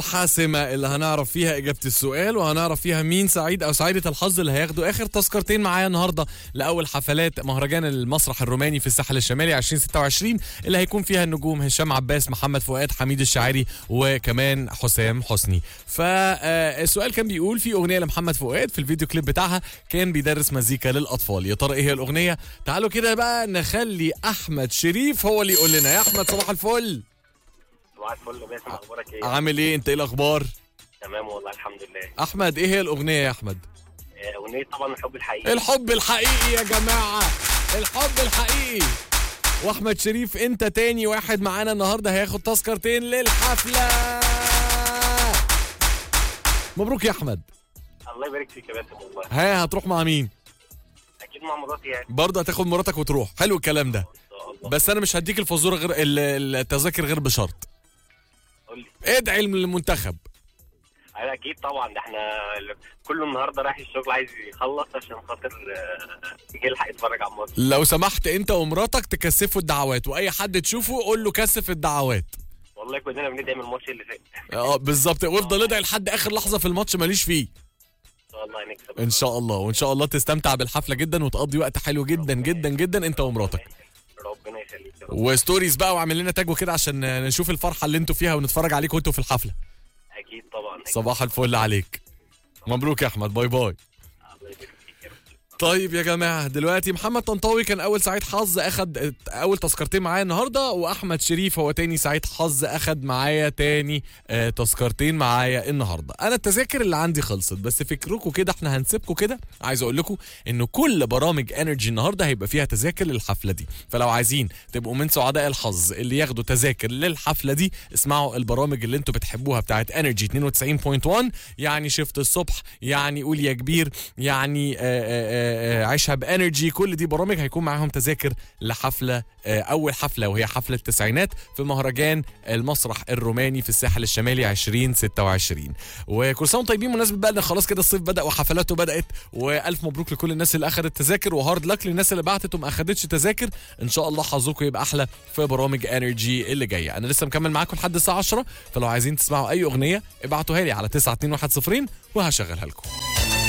حاسمة اللي هنعرف فيها إجابة السؤال وهنعرف فيها مين سعيد أو سعيدة الحظ اللي هياخدوا آخر تذكرتين معايا النهاردة لأول حفلات مهرجان المسرح الروماني في الساحل الشمالي 2026 اللي هيكون فيها النجوم هشام عباس محمد فؤاد حميد الشاعري وكمان حسام حسني فالسؤال كان بيقول في أغنية لمحمد فؤاد في الفيديو كليب بتاعها كان بيدرس مزيكا للأطفال يا ترى إيه هي الأغنية تعالوا كده بقى نخلي أحمد شريف هو اللي يقول لنا يا أحمد صباح الفل صباح الفل باسم اخبارك ايه؟ عامل ايه انت ايه الاخبار تمام والله الحمد لله احمد ايه هي الاغنيه يا احمد آه، اغنيه طبعا الحب الحقيقي الحب الحقيقي يا جماعه الحب الحقيقي واحمد شريف انت تاني واحد معانا النهارده هياخد تذكرتين للحفله مبروك يا احمد الله يبارك فيك يا باسم والله ها هتروح مع مين اكيد مع مراتي يعني برضه هتاخد مراتك وتروح حلو الكلام ده ان شاء الله بس انا مش هديك الفزوره غير ال- التذاكر غير بشرط قول لي ادعي للمنتخب أيوة اكيد طبعا ده احنا ال- كله النهارده رايح الشغل عايز يخلص عشان خاطر آه، يجي يلحق يتفرج على الماتش لو سمحت انت ومراتك تكثفوا الدعوات واي حد تشوفه قول له كثف الدعوات والله كلنا بندعي من الماتش اللي فات اه بالظبط وافضل ادعي لحد اخر لحظه في الماتش ماليش فيه ان شاء الله هنكسب ان شاء الله وان شاء الله تستمتع بالحفله جدا وتقضي وقت حلو جدا جدا جدا انت ومراتك ربنا يخليك يا رب وستوريز بقى واعمل لنا تاج وكده عشان نشوف الفرحه اللي انتوا فيها ونتفرج عليكم وانتوا في الحفله اكيد طبعا أكيد. صباح الفل عليك مبروك يا احمد باي باي الله يبارك فيك يا رب طيب يا جماعه دلوقتي محمد طنطاوي كان اول سعيد حظ اخد اول تذكرتين معايا النهارده واحمد شريف هو تاني سعيد حظ اخد معايا تاني آه تذكرتين معايا النهارده انا التذاكر اللي عندي خلصت بس فكركم كده احنا هنسيبكم كده عايز اقول لكم ان كل برامج انرجي النهارده هيبقى فيها تذاكر للحفله دي فلو عايزين تبقوا من سعداء الحظ اللي ياخدوا تذاكر للحفله دي اسمعوا البرامج اللي انتوا بتحبوها بتاعت انرجي 92.1 يعني شفت الصبح يعني قول يا كبير يعني آه، آه، آه، عيشها بانرجي كل دي برامج هيكون معاهم تذاكر لحفله آه، اول حفله وهي حفله التسعينات في مهرجان المسرح الروماني في الساحل الشمالي 2026 وكل سنه وانتم طيبين مناسبه بقى ان خلاص كده الصيف بدا وحفلاته بدات والف مبروك لكل الناس اللي اخذت تذاكر وهارد لك للناس اللي بعتت وما اخذتش تذاكر ان شاء الله حظكم يبقى احلى في برامج انرجي اللي جايه انا لسه مكمل معاكم لحد الساعه 10 فلو عايزين تسمعوا اي اغنيه ابعتوها لي على 92110 وهشغلها لكم